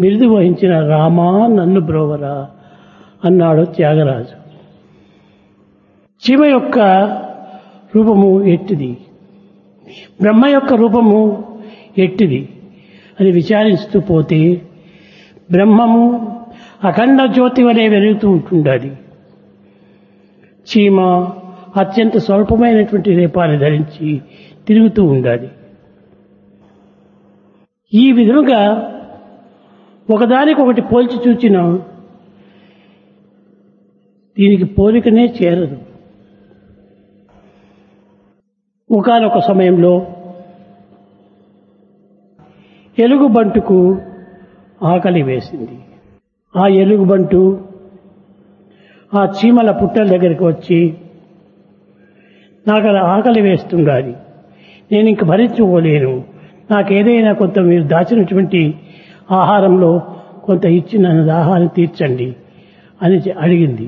బిరుదు వహించిన రామా నన్ను బ్రోవరా అన్నాడు త్యాగరాజు శివ యొక్క రూపము ఎట్టిది బ్రహ్మ యొక్క రూపము ఎట్టిది అని విచారిస్తూ పోతే బ్రహ్మము అఖండ జ్యోతి వలె వెలుగుతూ ఉంటుండాలి చీమ అత్యంత స్వల్పమైనటువంటి రేపాన్ని ధరించి తిరుగుతూ ఉండాలి ఈ విధముగా ఒకదానికొకటి పోల్చి చూచిన దీనికి పోలికనే చేరదు ఒకనొక సమయంలో ఎలుగుబంటుకు ఆకలి వేసింది ఆ ఎలుగుబంటు ఆ చీమల పుట్టల దగ్గరికి వచ్చి నాకు అలా ఆకలి వేస్తుండాలి నేను ఇంక భరించుకోలేను నాకేదైనా కొంత మీరు దాచినటువంటి ఆహారంలో కొంత ఇచ్చి నన్ను దాహాన్ని తీర్చండి అని చె- అడిగింది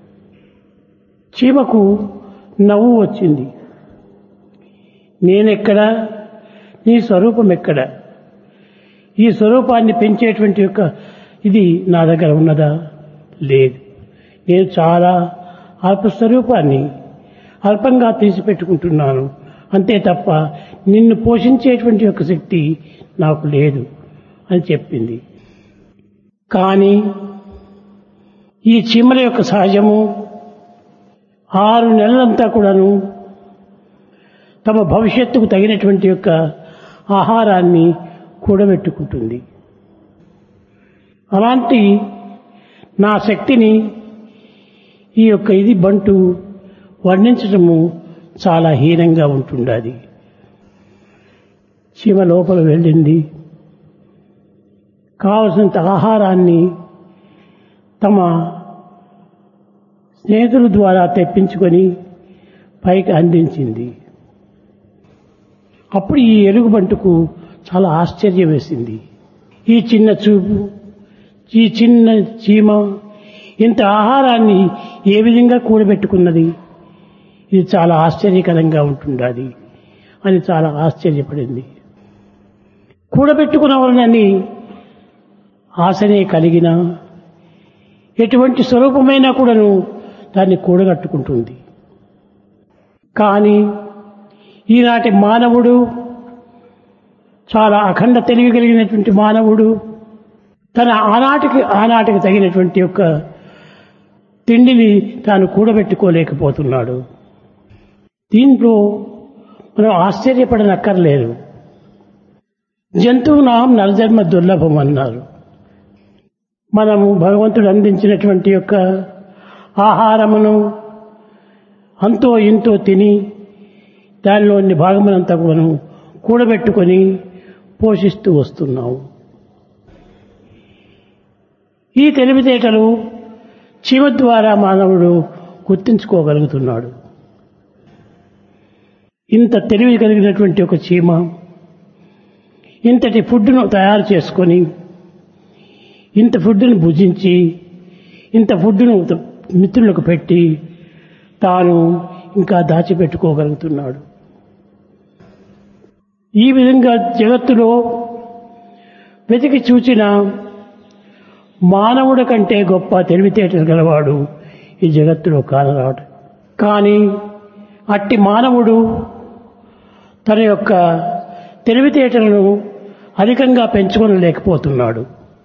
చీమకు నవ్వు వచ్చింది నేనెక్కడ నీ స్వరూపం ఎక్కడ ఈ స్వరూపాన్ని పెంచేటువంటి యొక్క ఇది నా దగ్గర ఉన్నదా లేదు నేను చాలా అల్ప స్వరూపాన్ని అల్పంగా తీసి పెట్టుకుంటున్నాను అంతే తప్ప నిన్ను పోషించేటువంటి యొక్క శక్తి నాకు లేదు అని చెప్పింది కానీ ఈ చీమల యొక్క సహజము ఆరు నెలలంతా కూడాను తమ భవిష్యత్తుకు తగినటువంటి యొక్క ఆహారాన్ని కూడబెట్టుకుంటుంది అలాంటి నా శక్తిని ఈ యొక్క ఇది బంటు వర్ణించటము చాలా హీనంగా ఉంటుండాలి చీమ లోపల వెళ్ళింది కావలసినంత ఆహారాన్ని తమ స్నేహితుల ద్వారా తెప్పించుకొని పైకి అందించింది అప్పుడు ఈ ఎలుగుబంటుకు చాలా ఆశ్చర్యం వేసింది ఈ చిన్న చూపు ఈ చిన్న చీమ ఇంత ఆహారాన్ని ఏ విధంగా కూడబెట్టుకున్నది ఇది చాలా ఆశ్చర్యకరంగా ఉంటుండాలి అని చాలా ఆశ్చర్యపడింది కూడబెట్టుకున్న వలనని ఆశనే కలిగిన ఎటువంటి స్వరూపమైనా కూడాను దాన్ని కూడగట్టుకుంటుంది కానీ ఈనాటి మానవుడు చాలా అఖండ తెలివి కలిగినటువంటి మానవుడు తన ఆనాటికి ఆనాటికి తగినటువంటి యొక్క తిండిని తాను కూడబెట్టుకోలేకపోతున్నాడు దీంట్లో మనం ఆశ్చర్యపడనక్కర్లేదు జంతువునాం నరజన్మ దుర్లభం అన్నారు మనము భగవంతుడు అందించినటువంటి యొక్క ఆహారమును అంతో ఇంతో తిని దానిలోని భాగమునంతా మనం కూడబెట్టుకొని పోషిస్తూ వస్తున్నాము ఈ తెలివితేటలు చీమ ద్వారా మానవుడు గుర్తించుకోగలుగుతున్నాడు ఇంత తెలివి కలిగినటువంటి ఒక చీమ ఇంతటి ఫుడ్ను తయారు చేసుకొని ఇంత ఫుడ్ను భుజించి ఇంత ఫుడ్ను మిత్రులకు పెట్టి తాను ఇంకా దాచిపెట్టుకోగలుగుతున్నాడు ఈ విధంగా జగత్తులో వెతికి చూచిన మానవుడి కంటే గొప్ప తెలివితేటలు గలవాడు ఈ జగత్తులో కానరాడు కానీ అట్టి మానవుడు తన యొక్క తెలివితేటలను అధికంగా పెంచుకోలేకపోతున్నాడు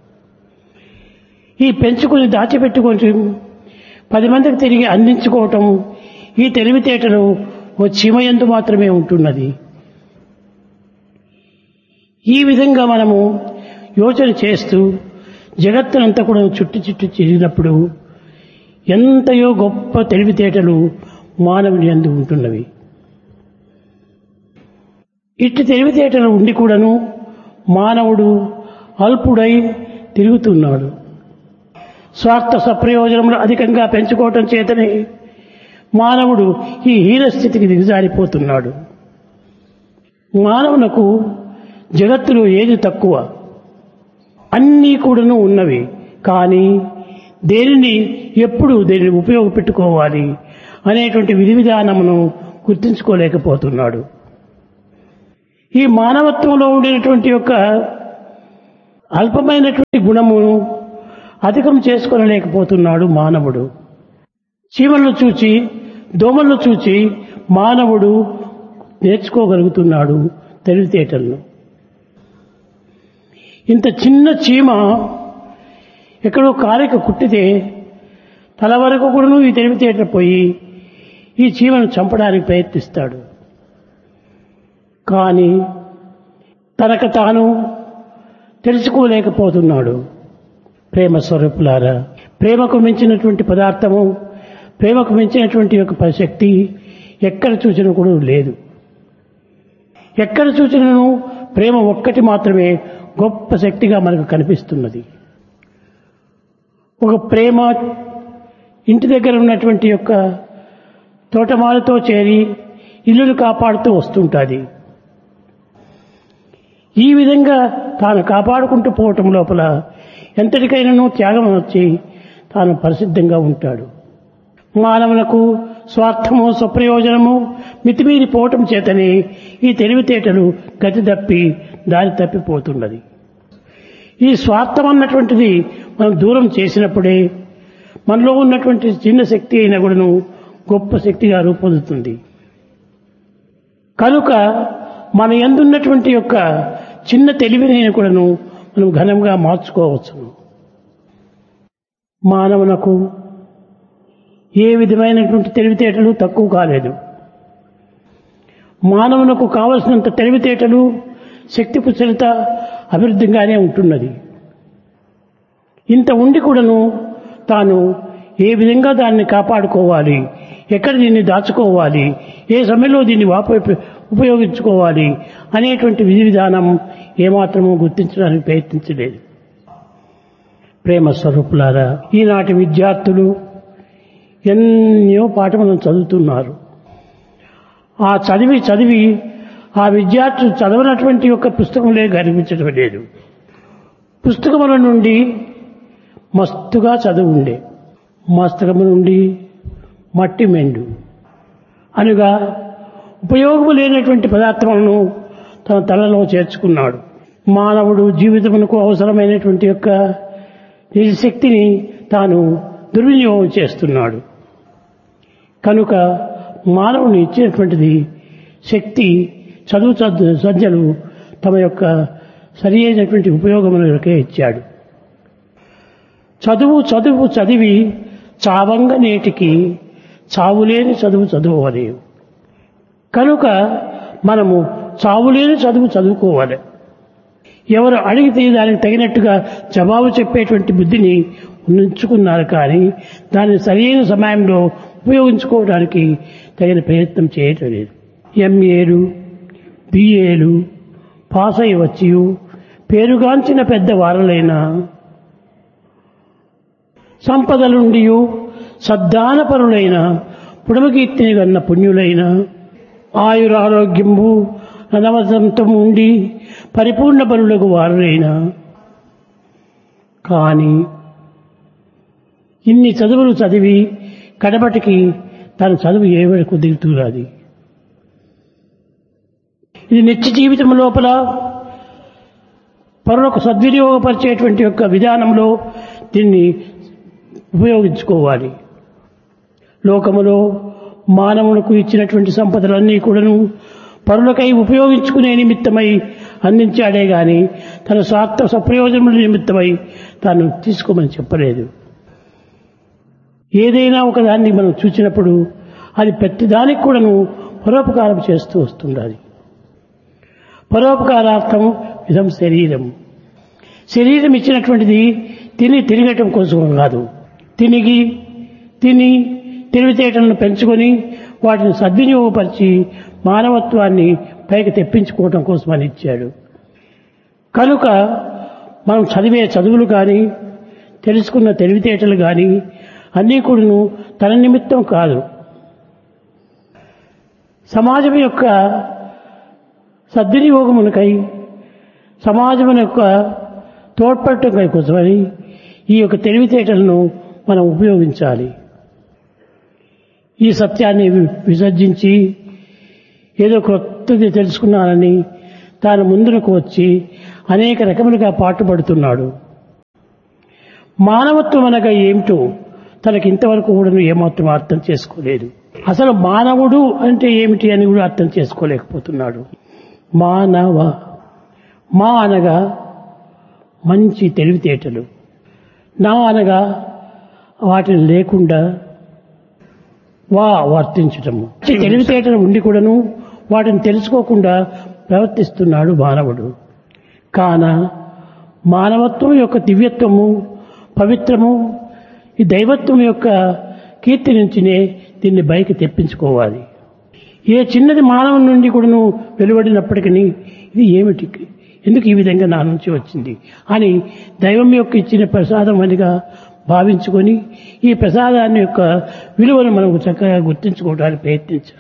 ఈ పెంచుకుని దాచిపెట్టుకొని పది మందికి తిరిగి అందించుకోవటం ఈ తెలివితేటలు ఓ చీమయందు మాత్రమే ఉంటున్నది ఈ విధంగా మనము యోచన చేస్తూ జగత్తునంతా కూడా చుట్టు చుట్టు తిరిగినప్పుడు ఎంతయో గొప్ప తెలివితేటలు మానవుని అందు ఉంటున్నవి ఇట్టి తెలివితేటలు ఉండి కూడాను మానవుడు అల్పుడై తిరుగుతున్నాడు స్వార్థ సప్రయోజనములు అధికంగా పెంచుకోవటం చేతనే మానవుడు ఈ హీన స్థితికి దిగజారిపోతున్నాడు మానవునకు జగత్తులో ఏది తక్కువ అన్నీ కూడాను ఉన్నవి కానీ దేనిని ఎప్పుడు దేనిని ఉపయోగపెట్టుకోవాలి అనేటువంటి విధి విధానమును గుర్తించుకోలేకపోతున్నాడు ఈ మానవత్వంలో ఉండినటువంటి యొక్క అల్పమైనటువంటి గుణమును అధికం చేసుకొనలేకపోతున్నాడు మానవుడు చీమలను చూచి దోమలను చూచి మానవుడు నేర్చుకోగలుగుతున్నాడు తెలివితేటలను ఇంత చిన్న చీమ ఎక్కడో కాలిక కుట్టితే తల వరకు కూడా ఈ తెలివితేటలు పోయి ఈ చీమను చంపడానికి ప్రయత్నిస్తాడు కానీ తనకు తాను తెలుసుకోలేకపోతున్నాడు ప్రేమ స్వరూపులారా ప్రేమకు మించినటువంటి పదార్థము ప్రేమకు మించినటువంటి ఒక శక్తి ఎక్కడ చూసినా కూడా లేదు ఎక్కడ చూసినను ప్రేమ ఒక్కటి మాత్రమే గొప్ప శక్తిగా మనకు కనిపిస్తున్నది ఒక ప్రేమ ఇంటి దగ్గర ఉన్నటువంటి యొక్క తోటమాలతో చేరి ఇల్లును కాపాడుతూ వస్తుంటుంది ఈ విధంగా తాను కాపాడుకుంటూ పోవటం లోపల ఎంతటికైనాను త్యాగం వచ్చి తాను పరిసిద్ధంగా ఉంటాడు మానవులకు స్వార్థము స్వప్రయోజనము మితిమీరి పోవటం చేతనే ఈ తెలివితేటలు గతి తప్పి దారి తప్పిపోతున్నది ఈ స్వార్థం అన్నటువంటిది మనం దూరం చేసినప్పుడే మనలో ఉన్నటువంటి చిన్న శక్తి అయినా కూడాను గొప్ప శక్తిగా రూపొందుతుంది కనుక మన ఎందున్నటువంటి యొక్క చిన్న తెలివినైనా కూడాను మనం ఘనంగా మార్చుకోవచ్చు మానవునకు ఏ విధమైనటువంటి తెలివితేటలు తక్కువ కాలేదు మానవునకు కావలసినంత తెలివితేటలు శక్తి పుచ్చలత అభివృద్ధిగానే ఉంటున్నది ఇంత ఉండి కూడాను తాను ఏ విధంగా దాన్ని కాపాడుకోవాలి ఎక్కడ దీన్ని దాచుకోవాలి ఏ సమయంలో దీన్ని వాప ఉపయోగించుకోవాలి అనేటువంటి విధి విధానం ఏమాత్రమూ గుర్తించడానికి ప్రయత్నించలేదు ప్రేమ స్వరూపులారా ఈనాటి విద్యార్థులు ఎన్నో పాఠములను చదువుతున్నారు ఆ చదివి చదివి ఆ విద్యార్థులు చదవనటువంటి యొక్క పుస్తకంలే కనిపించడం లేదు పుస్తకముల నుండి మస్తుగా చదువు ఉండే మస్తకము నుండి మట్టి మెండు అనగా ఉపయోగము లేనటువంటి పదార్థములను తన తలలో చేర్చుకున్నాడు మానవుడు జీవితమునకు అవసరమైనటువంటి యొక్క నిజ శక్తిని తాను దుర్వినియోగం చేస్తున్నాడు కనుక మానవుని ఇచ్చినటువంటిది శక్తి చదువు చదువు సజ్జలు తమ యొక్క సరి అయినటువంటి ఉపయోగములకే ఇచ్చాడు చదువు చదువు చదివి చావంగ నేటికి చావులేని చదువు చదువుకోలేవు కనుక మనము చావులేని చదువు చదువుకోవాలి ఎవరు అడిగితే దానికి తగినట్టుగా జవాబు చెప్పేటువంటి బుద్ధిని ఉంచుకున్నారు కానీ దాన్ని సరైన సమయంలో ఉపయోగించుకోవడానికి తగిన ప్రయత్నం చేయటం లేదు ఎంఏలు బిఏలు పాస్ అయి వచ్చి పేరుగాంచిన పెద్ద వారలైన సంపదలుండి సద్దానపరులైన పుడమకీర్తిని కన్న పుణ్యులైన ఆయురారోగ్యము నవదంతం ఉండి పరిపూర్ణ బలులకు వారులైన కానీ ఇన్ని చదువులు చదివి కడపటికి తన చదువు ఏ వరకు దిగుతున్నది ఇది నిత్య జీవితం లోపల పరులకు సద్వినియోగపరిచేటువంటి యొక్క విధానంలో దీన్ని ఉపయోగించుకోవాలి లోకములో మానవులకు ఇచ్చినటువంటి సంపదలన్నీ కూడాను పరులకై ఉపయోగించుకునే నిమిత్తమై అందించాడే గాని తన స్వార్థ సప్రయోజనముల నిమిత్తమై తాను తీసుకోమని చెప్పలేదు ఏదైనా ఒకదాన్ని మనం చూసినప్పుడు అది ప్రతిదానికి కూడాను పరోపకారం చేస్తూ వస్తుండాలి పరోపకారార్థం ఇదం శరీరం శరీరం ఇచ్చినటువంటిది తిని తిరగటం కోసం కాదు తినిగి తిని తెలివితేటలను పెంచుకొని వాటిని సద్వినియోగపరిచి మానవత్వాన్ని పైకి తెప్పించుకోవటం కోసమని ఇచ్చాడు కనుక మనం చదివే చదువులు కానీ తెలుసుకున్న తెలివితేటలు కానీ అన్నీ కూడాను తన నిమిత్తం కాదు సమాజం యొక్క సద్వినియోగమునకై సమాజం యొక్క తోడ్పడటం కోసమని ఈ యొక్క తెలివితేటలను మనం ఉపయోగించాలి ఈ సత్యాన్ని విసర్జించి ఏదో క్రొత్తది తెలుసుకున్నానని తాను ముందుకు వచ్చి అనేక రకములుగా పాటుపడుతున్నాడు మానవత్వం అనగా ఏమిటో తనకి ఇంతవరకు కూడా ఏమాత్రం అర్థం చేసుకోలేదు అసలు మానవుడు అంటే ఏమిటి అని కూడా అర్థం చేసుకోలేకపోతున్నాడు మానవ మా అనగా మంచి తెలివితేటలు నా అనగా వాటిని లేకుండా వా వర్తించటము మంచి తెలివితేటలు ఉండి కూడాను వాటిని తెలుసుకోకుండా ప్రవర్తిస్తున్నాడు మానవుడు కాన మానవత్వం యొక్క దివ్యత్వము పవిత్రము ఈ దైవత్వం యొక్క కీర్తి నుంచినే దీన్ని బయకి తెప్పించుకోవాలి ఏ చిన్నది మానవుని నుండి కూడాను వెలువడినప్పటికీ ఇది ఏమిటి ఎందుకు ఈ విధంగా నా నుంచి వచ్చింది అని దైవం యొక్క ఇచ్చిన ప్రసాదం అనిగా భావించుకొని ఈ ప్రసాదాన్ని యొక్క విలువను మనం చక్కగా గుర్తించుకోవడానికి ప్రయత్నించాలి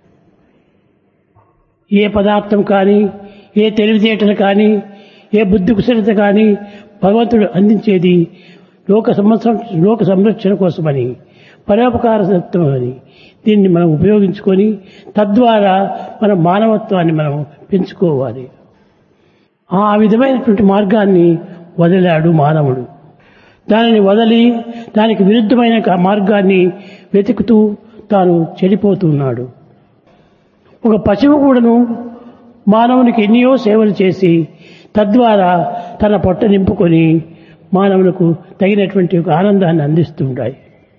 ఏ పదార్థం కానీ ఏ తెలివితేటలు కానీ ఏ బుద్ధి కుశలత కానీ భగవంతుడు అందించేది లోక సంవత్సరం లోక సంరక్షణ కోసమని పరోపకార సత్వమని దీన్ని మనం ఉపయోగించుకొని తద్వారా మన మానవత్వాన్ని మనం పెంచుకోవాలి ఆ విధమైనటువంటి మార్గాన్ని వదిలాడు మానవుడు దానిని వదిలి దానికి విరుద్ధమైన క- మార్గాన్ని వెతుకుతూ తాను చెడిపోతున్నాడు ఒక పశువు కూడాను మానవునికి ఎన్నో సేవలు చేసి తద్వారా తన పొట్ట నింపుకొని మానవులకు తగినటువంటి ఒక ఆనందాన్ని అందిస్తుంటాయి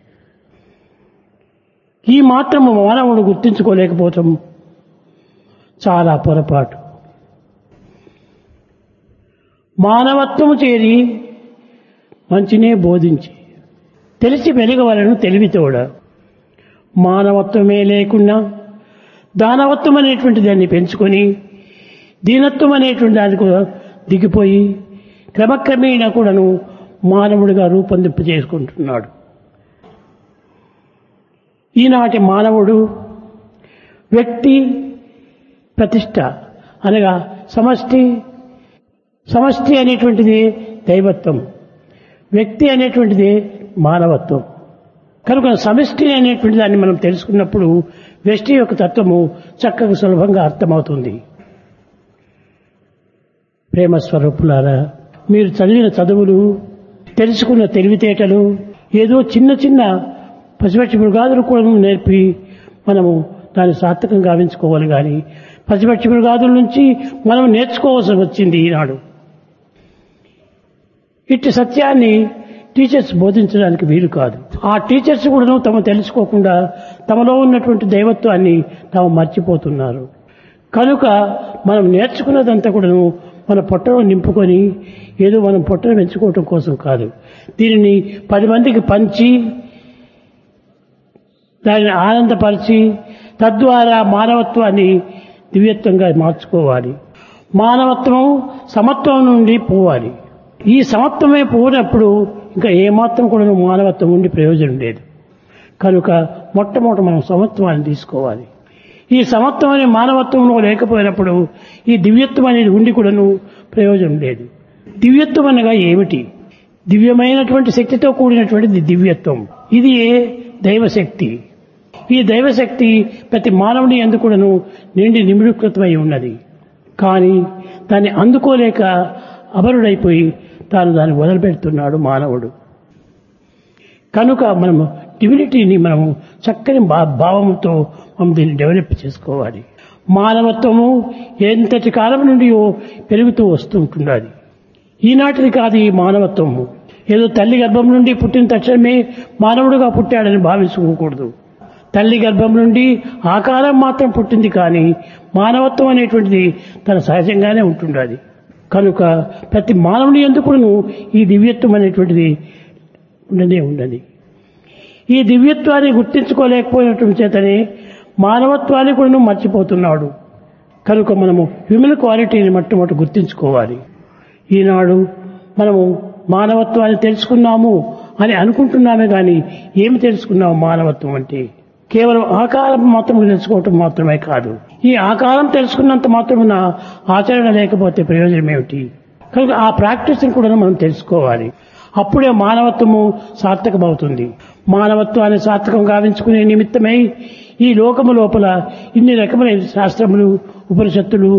ఈ మాత్రము మానవుడు గుర్తించుకోలేకపోవటం చాలా పొరపాటు మానవత్వము చేరి మంచినే బోధించి తెలిసి వెలుగవలను తెలివితోడ మానవత్వమే లేకుండా దానవత్వం అనేటువంటి దాన్ని పెంచుకొని దీనత్వం అనేటువంటి దానికి కూడా దిగిపోయి క్రమక్రమేణా కూడాను మానవుడిగా రూపొందింప చేసుకుంటున్నాడు ఈనాటి మానవుడు వ్యక్తి ప్రతిష్ట అనగా సమష్టి సమష్టి అనేటువంటిది దైవత్వం వ్యక్తి అనేటువంటిది మానవత్వం కనుక సమష్టి అనేటువంటి దాన్ని మనం తెలుసుకున్నప్పుడు వ్యష్టి యొక్క తత్వము చక్కగా సులభంగా అర్థమవుతుంది ప్రేమ స్వరూపులారా మీరు చదివిన చదువులు తెలుసుకున్న తెలివితేటలు ఏదో చిన్న చిన్న పసిపచ్చి మృగాదులు కూడా నేర్పి మనము దాన్ని సార్థకం గావించుకోవాలి కానీ పసిపచ్చి మృగాదుల నుంచి మనం నేర్చుకోవాల్సి వచ్చింది ఈనాడు ఇట్టి సత్యాన్ని టీచర్స్ బోధించడానికి వీలు కాదు ఆ టీచర్స్ కూడా తమ తెలుసుకోకుండా తమలో ఉన్నటువంటి దైవత్వాన్ని తాము మర్చిపోతున్నారు కనుక మనం నేర్చుకున్నదంతా కూడాను మన పొట్టలో నింపుకొని ఏదో మనం పొట్టను పెంచుకోవటం కోసం కాదు దీనిని పది మందికి పంచి దానిని ఆనందపరిచి తద్వారా మానవత్వాన్ని దివ్యత్వంగా మార్చుకోవాలి మానవత్వం సమత్వం నుండి పోవాలి ఈ సమత్వమే పోయినప్పుడు ఇంకా ఏమాత్రం కూడా మానవత్వం ఉండి ప్రయోజనం లేదు కనుక మొట్టమొదట మనం సమత్వాన్ని తీసుకోవాలి ఈ సమత్వం అనే మానవత్వంలో లేకపోయినప్పుడు ఈ దివ్యత్వం అనేది ఉండి కూడాను ప్రయోజనం లేదు దివ్యత్వం అనగా ఏమిటి దివ్యమైనటువంటి శక్తితో కూడినటువంటిది దివ్యత్వం ఇది దైవశక్తి ఈ దైవశక్తి ప్రతి మానవుని ఎందుకుడను నిండి నిమిడీకృతమై ఉన్నది కానీ దాన్ని అందుకోలేక అమరుడైపోయి తాను దాన్ని వదిలిపెడుతున్నాడు మానవుడు కనుక మనము డివినిటీని మనము చక్కని భా- భావంతో మనం దీన్ని డెవలప్ చేసుకోవాలి మానవత్వము ఎంతటి కాలం నుండి పెరుగుతూ వస్తూ ఉంటున్నది ఈనాటిది కాదు ఈ మానవత్వము ఏదో తల్లి గర్భం నుండి పుట్టిన తక్షణమే మానవుడుగా పుట్టాడని భావించుకోకూడదు తల్లి గర్భం నుండి ఆకారం మాత్రం పుట్టింది కానీ మానవత్వం అనేటువంటిది తన సహజంగానే ఉంటుండది కనుక ప్రతి మానవుని ఎందుకును ఈ దివ్యత్వం అనేటువంటిది ఉండనే ఉండదు ఈ దివ్యత్వాన్ని గుర్తించుకోలేకపోయినటువంటి చేతనే మానవత్వాన్ని కూడా మర్చిపోతున్నాడు కనుక మనము హ్యూమన్ క్వాలిటీని మొట్టమొదటి గుర్తించుకోవాలి ఈనాడు మనము మానవత్వాన్ని తెలుసుకున్నాము అని అనుకుంటున్నామే కానీ ఏమి తెలుసుకున్నాము మానవత్వం అంటే కేవలం ఆకారం మాత్రం తెలుసుకోవటం మాత్రమే కాదు ఈ ఆకారం తెలుసుకున్నంత మాత్రమున ఆచరణ లేకపోతే ప్రయోజనం ఏమిటి కనుక ఆ ప్రాక్టీస్ కూడా మనం తెలుసుకోవాలి అప్పుడే మానవత్వము సార్థకమవుతుంది మానవత్వాన్ని సార్థకం గావించుకునే నిమిత్తమై ఈ లోకము లోపల ఇన్ని రకమైన శాస్త్రములు ఉపనిషత్తులు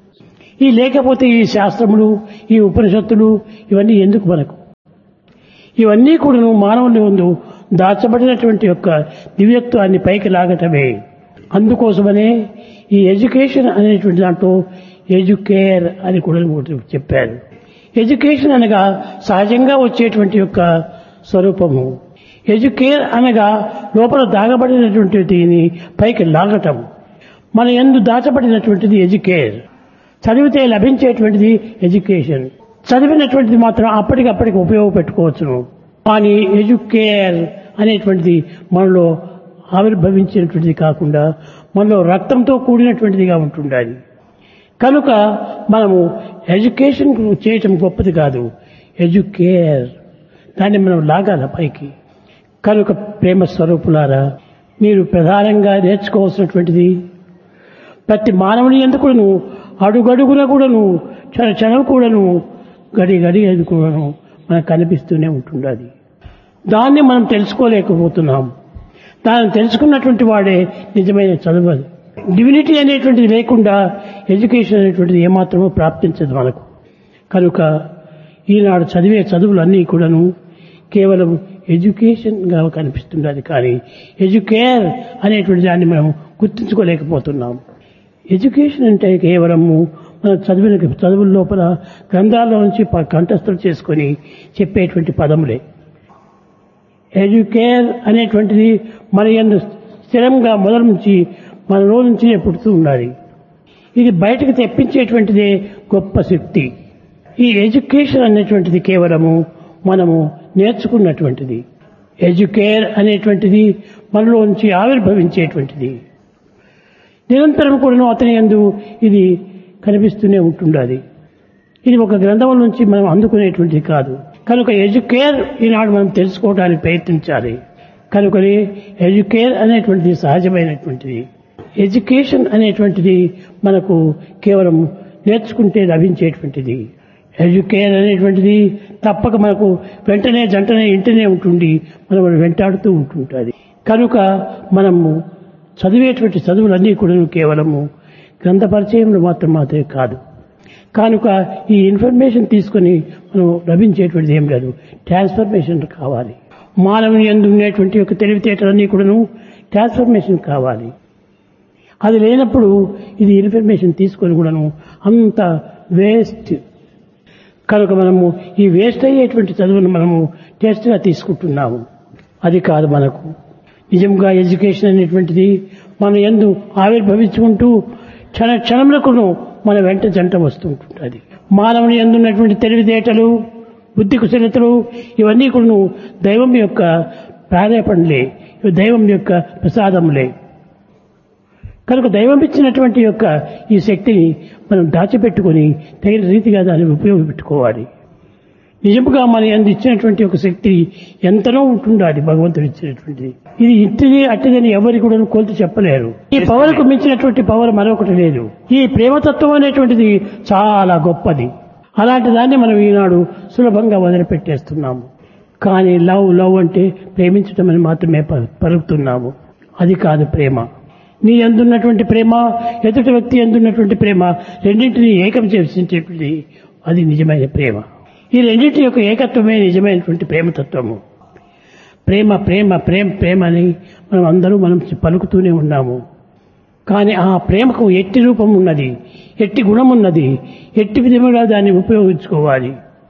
ఈ లేకపోతే ఈ శాస్త్రములు ఈ ఉపనిషత్తులు ఇవన్నీ ఎందుకు మనకు ఇవన్నీ కూడాను మానవుని ముందు దాచబడినటువంటి యొక్క దివ్యత్వాన్ని పైకి లాగటమే అందుకోసమనే ఈ ఎడ్యుకేషన్ అనేటువంటి దాంట్లో ఎడ్యుకేర్ అని కూడా ఒకటి చెప్పారు ఎడ్యుకేషన్ అనగా సహజంగా వచ్చేటువంటి యొక్క స్వరూపము ఎడ్యుకేర్ అనగా లోపల దాగబడినటువంటి దీన్ని పైకి లాగటం మన ఎందు దాచబడినటువంటిది ఎడ్యుకేర్ చదివితే లభించేటువంటిది ఎడ్యుకేషన్ చదివినటువంటిది మాత్రం అప్పటికప్పటికి ఉపయోగపెట్టుకోవచ్చును కానీ ఎడ్యుకేర్ అనేటువంటిది మనలో ఆవిర్భవించినటువంటిది కాకుండా మనలో రక్తంతో కూడినటువంటిదిగా ఉంటుండాలి కనుక మనము ఎడ్యుకేషన్ చేయటం గొప్పది కాదు ఎడ్యుకేర్ దాన్ని మనం లాగాల పైకి కనుక ప్రేమ స్వరూపులారా మీరు ప్రధానంగా నేర్చుకోవాల్సినటువంటిది ప్రతి మానవుని ఎందుకును అడుగడుగున కూడాను క్షణ క్షణం కూడాను గడి గడి అది కూడాను మనకు కనిపిస్తూనే ఉంటుండది దాన్ని మనం తెలుసుకోలేకపోతున్నాం దాన్ని తెలుసుకున్నటువంటి వాడే నిజమైన చదువు అది డివినిటీ అనేటువంటిది లేకుండా ఎడ్యుకేషన్ అనేటువంటిది ఏమాత్రమో ప్రాప్తించదు మనకు కనుక ఈనాడు చదివే చదువులన్నీ కూడాను కేవలం ఎడ్యుకేషన్గా కనిపిస్తున్నది కానీ ఎడ్యుకేర్ అనేటువంటి దాన్ని మనం గుర్తించుకోలేకపోతున్నాం ఎడ్యుకేషన్ అంటే కేవలము మనం చదివిన చదువుల లోపల గ్రంథాల్లో నుంచి ప- కంఠస్థం చేసుకొని చెప్పేటువంటి పదములే ఎడ్యుకేర్ అనేటువంటిది మన యందు స్థిరంగా మొదలు నుంచి మన రోజు నుంచి పుడుతూ ఉండాలి ఇది బయటకు తెప్పించేటువంటిదే గొప్ప శక్తి ఈ ఎడ్యుకేషన్ అనేటువంటిది కేవలము మనము నేర్చుకున్నటువంటిది ఎడ్యుకేర్ అనేటువంటిది మనలో నుంచి ఆవిర్భవించేటువంటిది నిరంతరం కూడా అతని యందు ఇది కనిపిస్తూనే ఉంటుండాలి ఇది ఒక గ్రంథం నుంచి మనం అందుకునేటువంటిది కాదు కనుక ఎడ్యుకేర్ ఈనాడు మనం తెలుసుకోవడానికి ప్రయత్నించాలి కనుకని ఎడ్యుకేర్ అనేటువంటిది సహజమైనటువంటిది ఎడ్యుకేషన్ అనేటువంటిది మనకు కేవలం నేర్చుకుంటే లభించేటువంటిది ఎడ్యుకేర్ అనేటువంటిది తప్పక మనకు వెంటనే జంటనే ఇంటనే ఉంటుంది మనం వెంటాడుతూ ఉంటుంటుంది కనుక మనము చదివేటువంటి చదువులన్నీ కూడా కేవలము గ్రంథ పరిచయంలో మాత్రం మాత్రమే కాదు కనుక ఈ ఇన్ఫర్మేషన్ తీసుకొని మనం లభించేటువంటిది ఏం లేదు ట్రాన్స్ఫర్మేషన్ కావాలి మానవుని ఎందు ఉండేటువంటి యొక్క తెలివితేటలన్నీ కూడాను ట్రాన్స్ఫర్మేషన్ కావాలి అది లేనప్పుడు ఇది ఇన్ఫర్మేషన్ తీసుకొని కూడాను అంత వేస్ట్ కనుక మనము ఈ వేస్ట్ అయ్యేటువంటి చదువును మనము టెస్ట్గా తీసుకుంటున్నాము అది కాదు మనకు నిజంగా ఎడ్యుకేషన్ అనేటువంటిది మన ఎందు ఆవిర్భవించుకుంటూ క్షణ క్షణములకును మన వెంట జంట వస్తుంటుంది మానవుని ఎందున్నటువంటి తెలివితేటలు బుద్ధి కుశలతలు ఇవన్నీ కూడా దైవం యొక్క ప్రారేపణలే ఇవి దైవం యొక్క ప్రసాదములే కనుక దైవం ఇచ్చినటువంటి యొక్క ఈ శక్తిని మనం దాచిపెట్టుకొని తగిన రీతిగా దాన్ని ఉపయోగపెట్టుకోవాలి నిజముగా మన ఎందు ఇచ్చినటువంటి ఒక శక్తి ఎంతనో ఉంటుండాలి భగవంతుడు ఇచ్చినటువంటిది ఇది ఇంటిది అట్టిదని ఎవరికి కూడా కొలిచి చెప్పలేరు ఈ పవర్కు మించినటువంటి పవర్ మరొకటి లేదు ఈ ప్రేమతత్వం అనేటువంటిది చాలా గొప్పది అలాంటి దాన్ని మనం ఈనాడు సులభంగా వదిలిపెట్టేస్తున్నాము కానీ లవ్ లవ్ అంటే ప్రేమించటం అని మాత్రమే ప- పలుకుతున్నాము అది కాదు ప్రేమ నీ ఎందున్నటువంటి ప్రేమ ఎదుటి వ్యక్తి ఎందున్నటువంటి ప్రేమ రెండింటిని ఏకం చేసేటువంటిది అది నిజమైన ప్రేమ ఈ రెండింటి యొక్క ఏకత్వమే నిజమైనటువంటి ప్రేమతత్వము ప్రేమ ప్రేమ ప్రేమ ప్రేమ అని మనం అందరూ మనం పలుకుతూనే ఉన్నాము కానీ ఆ ప్రేమకు ఎట్టి రూపం ఉన్నది ఎట్టి గుణం ఉన్నది ఎట్టి విధముగా దాన్ని ఉపయోగించుకోవాలి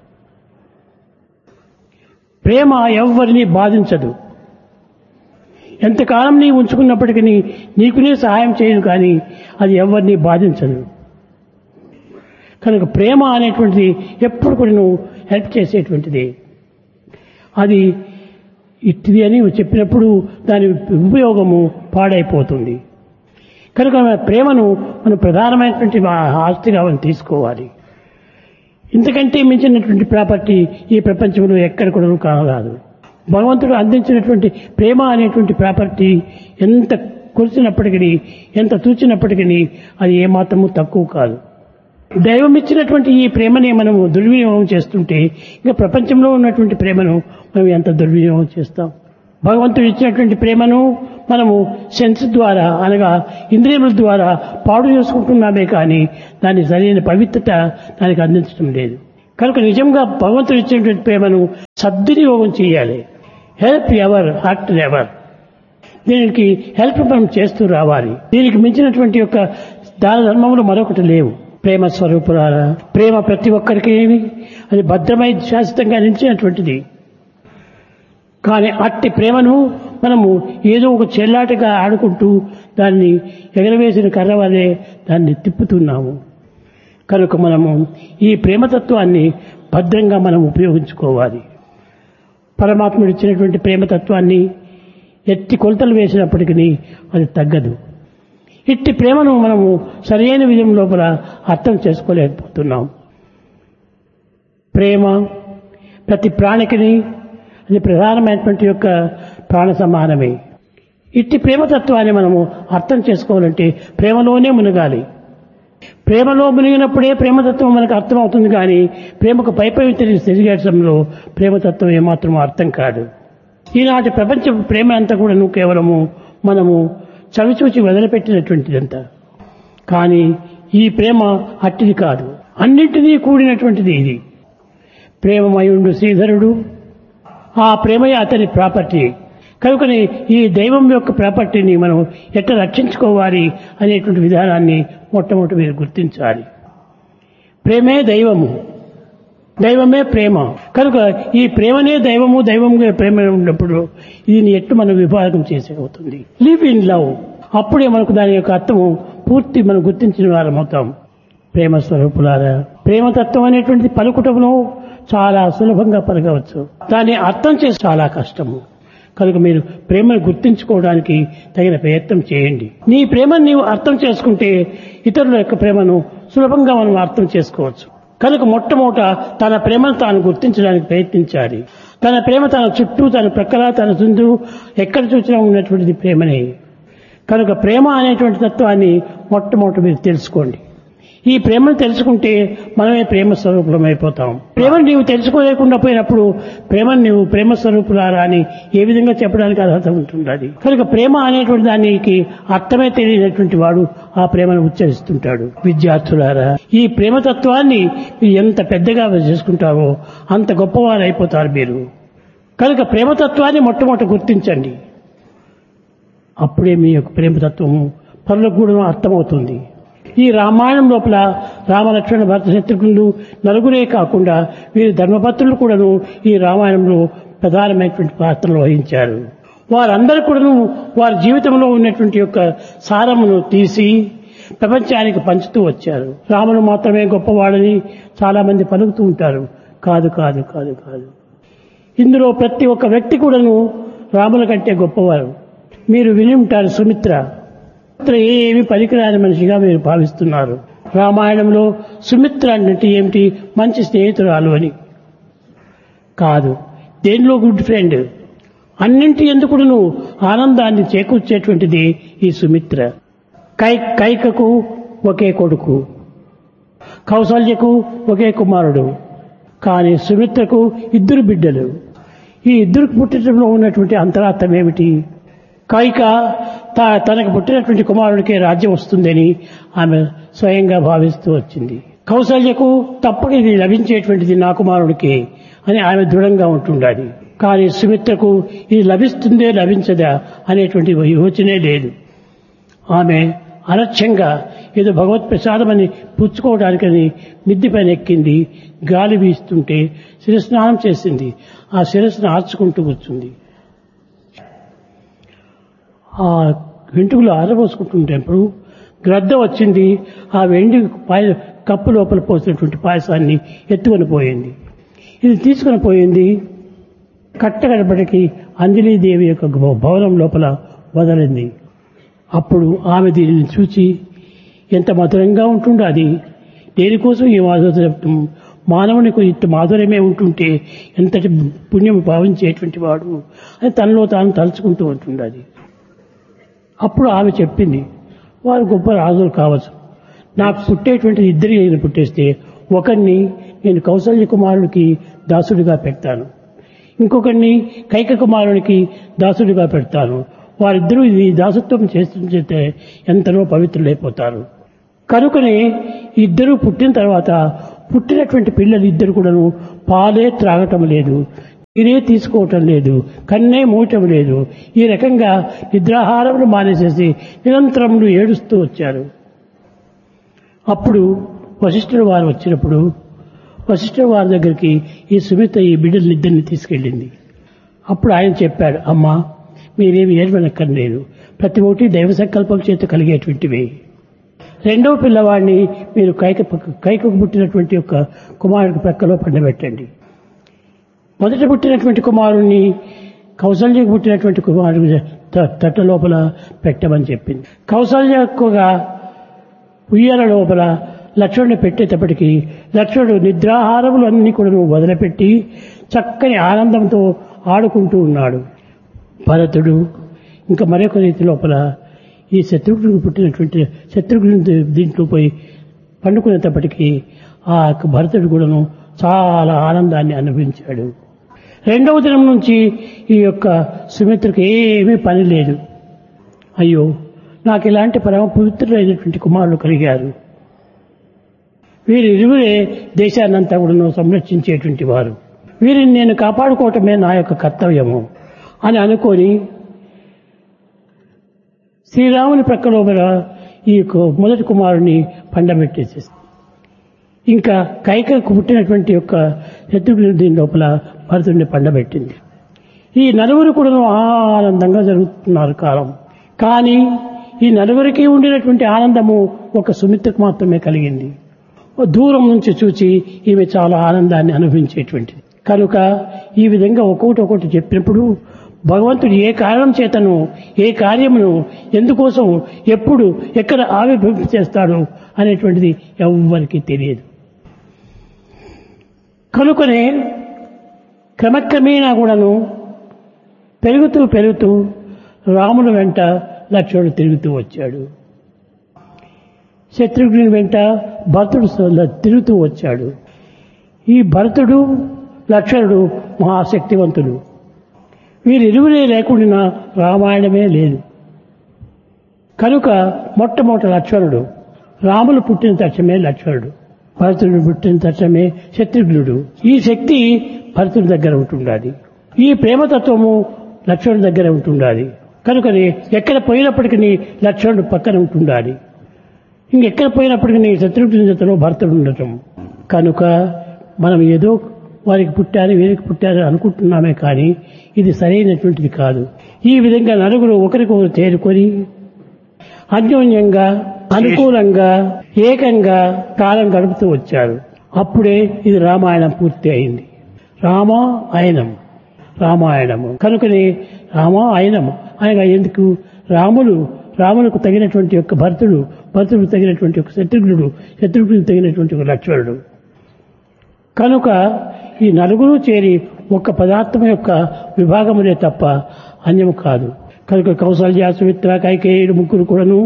ప్రేమ ఎవ్వరిని బాధించదు ఎంతకాలం నీ ఉంచుకున్నప్పటికీ నీకునే సహాయం చేయను కానీ అది ఎవరిని బాధించదు కనుక ప్రేమ అనేటువంటిది ఎప్పుడు కూడా నువ్వు హెల్ప్ చేసేటువంటిది అది ఇట్టిది అని చెప్పినప్పుడు దాని ఉపయోగము పాడైపోతుంది కనుక మన ప్రేమను మనం ప్రధానమైనటువంటి మా ఆస్తిగా మనం తీసుకోవాలి ఇంతకంటే మించినటువంటి ప్రాపర్టీ ఈ ప్రపంచంలో ఎక్కడ కూడా కానరాదు భగవంతుడు అందించినటువంటి ప్రేమ అనేటువంటి ప్రాపర్టీ ఎంత కొలిసినప్పటికీ ఎంత తూచినప్పటికీ అది ఏమాత్రము తక్కువ కాదు దైవం ఇచ్చినటువంటి ఈ ప్రేమని మనము దుర్వినియోగం చేస్తుంటే ఇంకా ప్రపంచంలో ఉన్నటువంటి ప్రేమను మనం ఎంత దుర్వినియోగం చేస్తాం భగవంతుడు ఇచ్చినటువంటి ప్రేమను మనము సెన్స్ ద్వారా అనగా ఇంద్రియముల ద్వారా పాడు చేసుకుంటున్నామే కానీ దాని సరైన పవిత్రత దానికి అందించడం లేదు కనుక నిజంగా భగవంతుడు ఇచ్చినటువంటి ప్రేమను సద్వినియోగం చేయాలి హెల్ప్ ఎవర్ హార్ట్ ఎవర్ దీనికి హెల్ప్ మనం చేస్తూ రావాలి దీనికి మించినటువంటి యొక్క దాన ధర్మములు మరొకటి లేవు ప్రేమ స్వరూపురాల ప్రేమ ప్రతి ఒక్కరికి అది భద్రమై శాశ్వతంగా నిలిచినటువంటిది కానీ అట్టి ప్రేమను మనము ఏదో ఒక చెల్లాటగా ఆడుకుంటూ దాన్ని ఎగరవేసిన కర్ర వలె దాన్ని తిప్పుతున్నాము కనుక మనము ఈ ప్రేమతత్వాన్ని భద్రంగా మనం ఉపయోగించుకోవాలి పరమాత్ముడు ఇచ్చినటువంటి ప్రేమతత్వాన్ని ఎత్తి కొలతలు వేసినప్పటికీ అది తగ్గదు ఇట్టి ప్రేమను మనము సరైన విధం లోపల అర్థం చేసుకోలేకపోతున్నాం ప్రేమ ప్రతి ప్రాణికిని అది ప్రధానమైనటువంటి యొక్క ప్రాణ సమానమే ఇట్టి ప్రేమతత్వాన్ని మనము అర్థం చేసుకోవాలంటే ప్రేమలోనే మునగాలి ప్రేమలో మునిగినప్పుడే ప్రేమతత్వం మనకు అర్థమవుతుంది కానీ ప్రేమకు పైపై తిరిగేటంలో ప్రేమతత్వం ఏమాత్రం అర్థం కాదు ఈనాటి ప్రపంచ ప్రేమ అంతా కూడా కేవలము మనము చవిచూచి వదిలిపెట్టినటువంటిదంతా కానీ ఈ ప్రేమ అట్టిది కాదు అన్నింటినీ కూడినటువంటిది ఇది ప్రేమమయుండు శ్రీధరుడు ఆ ప్రేమయే అతని ప్రాపర్టీ కనుకని ఈ దైవం యొక్క ప్రాపర్టీని మనం ఎట్లా రక్షించుకోవాలి అనేటువంటి విధానాన్ని మొట్టమొదటి మీరు గుర్తించాలి ప్రేమే దైవము దైవమే ప్రేమ కనుక ఈ ప్రేమనే దైవము దైవంగా ప్రేమ ఉన్నప్పుడు దీన్ని ఎట్టు మనం విభాగం చేసే అవుతుంది లివ్ ఇన్ లవ్ అప్పుడే మనకు దాని యొక్క అర్థము పూర్తి మనం గుర్తించిన వారం అవుతాం ప్రేమ స్వరూపులారా ప్రేమతత్వం అనేటువంటిది పలుకుటంలో చాలా సులభంగా పలకవచ్చు దాన్ని అర్థం చేసి చాలా కష్టము కనుక మీరు ప్రేమను గుర్తించుకోవడానికి తగిన ప్రయత్నం చేయండి నీ ప్రేమను నీవు అర్థం చేసుకుంటే ఇతరుల యొక్క ప్రేమను సులభంగా మనం అర్థం చేసుకోవచ్చు కనుక మొట్టమొదట తన ప్రేమను తాను గుర్తించడానికి ప్రయత్నించాలి తన ప్రేమ తన చుట్టూ తన ప్రక్కల తన చుందు ఎక్కడ చూసినా ఉన్నటువంటిది ప్రేమనే కనుక ప్రేమ అనేటువంటి తత్వాన్ని మొట్టమొదటి మీరు తెలుసుకోండి ఈ ప్రేమను తెలుసుకుంటే మనమే ప్రేమ స్వరూపులం అయిపోతాం ప్రేమను నీవు తెలుసుకోలేకుండా పోయినప్పుడు ప్రేమను నీవు ప్రేమ స్వరూపులారా అని ఏ విధంగా చెప్పడానికి అర్హత ఉంటుంది కనుక ప్రేమ అనేటువంటి దానికి అర్థమే తెలియనటువంటి వాడు ఆ ప్రేమను ఉచ్చరిస్తుంటాడు విద్యార్థులారా ఈ ప్రేమతత్వాన్ని మీరు ఎంత పెద్దగా చేసుకుంటారో అంత గొప్పవారు అయిపోతారు మీరు కనుక ప్రేమతత్వాన్ని మొట్టమొదటి గుర్తించండి అప్పుడే మీ యొక్క ప్రేమతత్వము పనులకు కూడా అర్థమవుతుంది ఈ రామాయణం లోపల రామలక్ష్మణ భరత శత్రుఘ్నులు నలుగురే కాకుండా వీరి ధర్మపత్రులు కూడాను ఈ రామాయణంలో ప్రధానమైనటువంటి పాత్రలు వహించారు వారందరూ కూడాను వారి జీవితంలో ఉన్నటువంటి యొక్క సారమును తీసి ప్రపంచానికి పంచుతూ వచ్చారు రాముడు మాత్రమే గొప్పవాడని చాలా మంది పలుకుతూ ఉంటారు కాదు కాదు కాదు కాదు ఇందులో ప్రతి ఒక్క వ్యక్తి కూడాను రాముల కంటే గొప్పవారు మీరు విని ఉంటారు సుమిత్ర సుమిత్ర ఏమి పనికిరాని మనిషిగా మీరు భావిస్తున్నారు రామాయణంలో సుమిత్ర అంటే ఏమిటి మంచి స్నేహితురాలు అని కాదు దేనిలో గుడ్ ఫ్రెండ్ అన్నింటి ఎందుకును ఆనందాన్ని చేకూర్చేటువంటిది ఈ సుమిత్ర కై కైకకు ఒకే కొడుకు కౌసల్యకు ఒకే కుమారుడు కానీ సుమిత్రకు ఇద్దరు బిడ్డలు ఈ ఇద్దరికి పుట్టడంలో ఉన్నటువంటి అంతరార్థం ఏమిటి కైక తా- తనకు పుట్టినటువంటి కుమారుడికే రాజ్యం వస్తుందని ఆమె స్వయంగా భావిస్తూ వచ్చింది కౌసల్యకు తప్పక ఇది లభించేటువంటిది నా కుమారుడికి అని ఆమె దృఢంగా ఉంటుండాలి కానీ సుమిత్రకు ఇది లభిస్తుందే లభించదా అనేటువంటి యోచనే లేదు ఆమె అలక్ష్యంగా ఏదో భగవత్ ప్రసాదమని పుచ్చుకోవడానికని మిద్ది పైన ఎక్కింది గాలి వీస్తుంటే శిరస్నానం చేసింది ఆ శిరస్సును ఆర్చుకుంటూ కూర్చుంది ఆ వెంట్రుకలు ఆరబోసుకుంటుంటేప్పుడు గ్రద్ద వచ్చింది ఆ వెండి పాయ కప్పు లోపల పోసినటువంటి పాయసాన్ని ఎత్తుకొని పోయింది ఇది తీసుకొని పోయింది కట్టగడపటికి అంజలీదేవి యొక్క భవనం లోపల వదలింది అప్పుడు ఆమె దీనిని చూచి ఎంత మధురంగా ఉంటుందో అది దేనికోసం ఈ మాధుర్యం మానవునికి ఇంత మాధుర్యమే ఉంటుంటే ఎంతటి పుణ్యం భావించేటువంటి వాడు అని తనలో తాను తలుచుకుంటూ ఉంటుంది అది అప్పుడు ఆమె చెప్పింది వారు గొప్ప రాజులు కావచ్చు నాకు పుట్టేటువంటి ఇద్దరు నేను పుట్టేస్తే ఒకరిని నేను కౌసల్య కుమారుడికి దాసుడిగా పెడతాను ఇంకొకరిని కైక కుమారునికి దాసుడిగా పెడతాను వారిద్దరూ ఇది దాసత్వం చేస్తుంటే ఎంతనో పవిత్రులైపోతారు కనుకనే ఇద్దరు పుట్టిన తర్వాత పుట్టినటువంటి పిల్లలు ఇద్దరు కూడాను పాలే త్రాగటం లేదు నీరే తీసుకోవటం లేదు కన్నే మూయటం లేదు ఈ రకంగా నిద్రాహారములు మానేసేసి నిరంతరములు ఏడుస్తూ వచ్చారు అప్పుడు వశిష్ఠుడు వారు వచ్చినప్పుడు వశిష్ఠుడు వారి దగ్గరికి ఈ సుమిత ఈ బిడ్డలు ఇద్దరిని తీసుకెళ్ళింది అప్పుడు ఆయన చెప్పాడు అమ్మా మీరేమి ఏర్వనక్కర్లేదు ప్రతి ఒక్కటి దైవ సంకల్పం చేత కలిగేటువంటివి రెండవ పిల్లవాడిని మీరు కైక కైకకు పుట్టినటువంటి యొక్క కుమారుడికి ప్రక్కలో పండబెట్టండి మొదట పుట్టినటువంటి కుమారుణ్ణి కౌసల్యకు పుట్టినటువంటి కుమారుడు తట్ట లోపల పెట్టమని చెప్పింది కౌసల్యకుగా ఉయ్యాల లోపల లక్ష్మణుని పెట్టేటప్పటికీ లక్ష్మణుడు నిద్రాహారములు అన్ని కూడా వదిలిపెట్టి చక్కని ఆనందంతో ఆడుకుంటూ ఉన్నాడు భరతుడు ఇంకా మరొక రీతి లోపల ఈ శత్రుఘ్నుడికి పుట్టినటువంటి శత్రుఘ్నుడి దీంట్లో పోయి పండుకునేటప్పటికీ ఆ యొక్క భరతుడు కూడాను చాలా ఆనందాన్ని అనుభవించాడు రెండవ దినం నుంచి ఈ యొక్క సుమిత్రకు ఏమీ పని లేదు అయ్యో నాకు ఇలాంటి పరమ పవిత్రులైనటువంటి కుమారులు కలిగారు వీరి ఇరువురే దేశాన్నంతా కూడా సంరక్షించేటువంటి వారు వీరిని నేను కాపాడుకోవటమే నా యొక్క కర్తవ్యము అని అనుకొని శ్రీరాముని ప్రక్క లోపల ఈ యొక్క మొదటి కుమారుని పండబెట్టేసేసి ఇంకా కైకకు పుట్టినటువంటి యొక్క శత్రుఘ్నుడి దీని లోపల భరతుడిని పండబెట్టింది ఈ నలుగురు కూడా ఆనందంగా జరుగుతున్నారు కాలం కానీ ఈ నలుగురికి ఉండినటువంటి ఆనందము ఒక సుమిత్రకు మాత్రమే కలిగింది దూరం నుంచి చూచి ఈమె చాలా ఆనందాన్ని అనుభవించేటువంటిది కనుక ఈ విధంగా ఒక్కొక్కటి ఒక్కొక్కటి చెప్పినప్పుడు భగవంతుడు ఏ కారణం చేతను ఏ కార్యమును ఎందుకోసం ఎప్పుడు ఎక్కడ ఆవిర్భవింప చేస్తాడు అనేటువంటిది ఎవ్వరికీ తెలియదు కనుకనే క్రమక్రమేణా కూడాను పెరుగుతూ పెరుగుతూ రాముని వెంట లక్ష్మణుడు తిరుగుతూ వచ్చాడు శత్రుఘ్నుని వెంట భరతుడు తిరుగుతూ వచ్చాడు ఈ భరతుడు లక్ష్మణుడు మహాశక్తివంతుడు వీరిరువురే లేకుండా రామాయణమే లేదు కనుక మొట్టమొదటి లక్ష్మణుడు రాములు పుట్టిన తక్షణమే లక్ష్మణుడు భరతుడు పుట్టిన తక్షణమే శత్రుఘ్నుడు ఈ శక్తి భరతుడి దగ్గర ఉంటుండాలి ఈ ప్రేమతత్వము లక్ష్మణుడి దగ్గర ఉంటుండాలి కనుకని ఎక్కడ పోయినప్పటికీ లక్ష్మణుడు పక్కన ఉంటుండాలి ఇంకెక్కడ పోయినప్పటికీ శత్రుఘ్నుడి జతలో భరతుడు ఉండటం కనుక మనం ఏదో వారికి పుట్టారు వీరికి పుట్టారు అనుకుంటున్నామే కానీ ఇది సరైనటువంటిది కాదు ఈ విధంగా నలుగురు ఒకరికొకరు చేరుకొని అన్యోన్యంగా అనుకూలంగా ఏకంగా కాలం గడుపుతూ వచ్చారు అప్పుడే ఇది రామాయణం పూర్తి అయింది రామ ఆయనం రామాయణము కనుకనే రామ ఆయనము అనగా ఎందుకు రాములు రాములకు తగినటువంటి యొక్క భరతుడు భరతుడు తగినటువంటి ఒక శత్రుఘ్నుడు శత్రుఘ్నుడు తగినటువంటి ఒక లక్ష్మణుడు కనుక ఈ నలుగురు చేరి ఒక్క పదార్థం యొక్క విభాగములే తప్ప అన్యము కాదు కనుక కౌసల్య సుమిత్ర కైకేయుడు ముగ్గురు కూడాను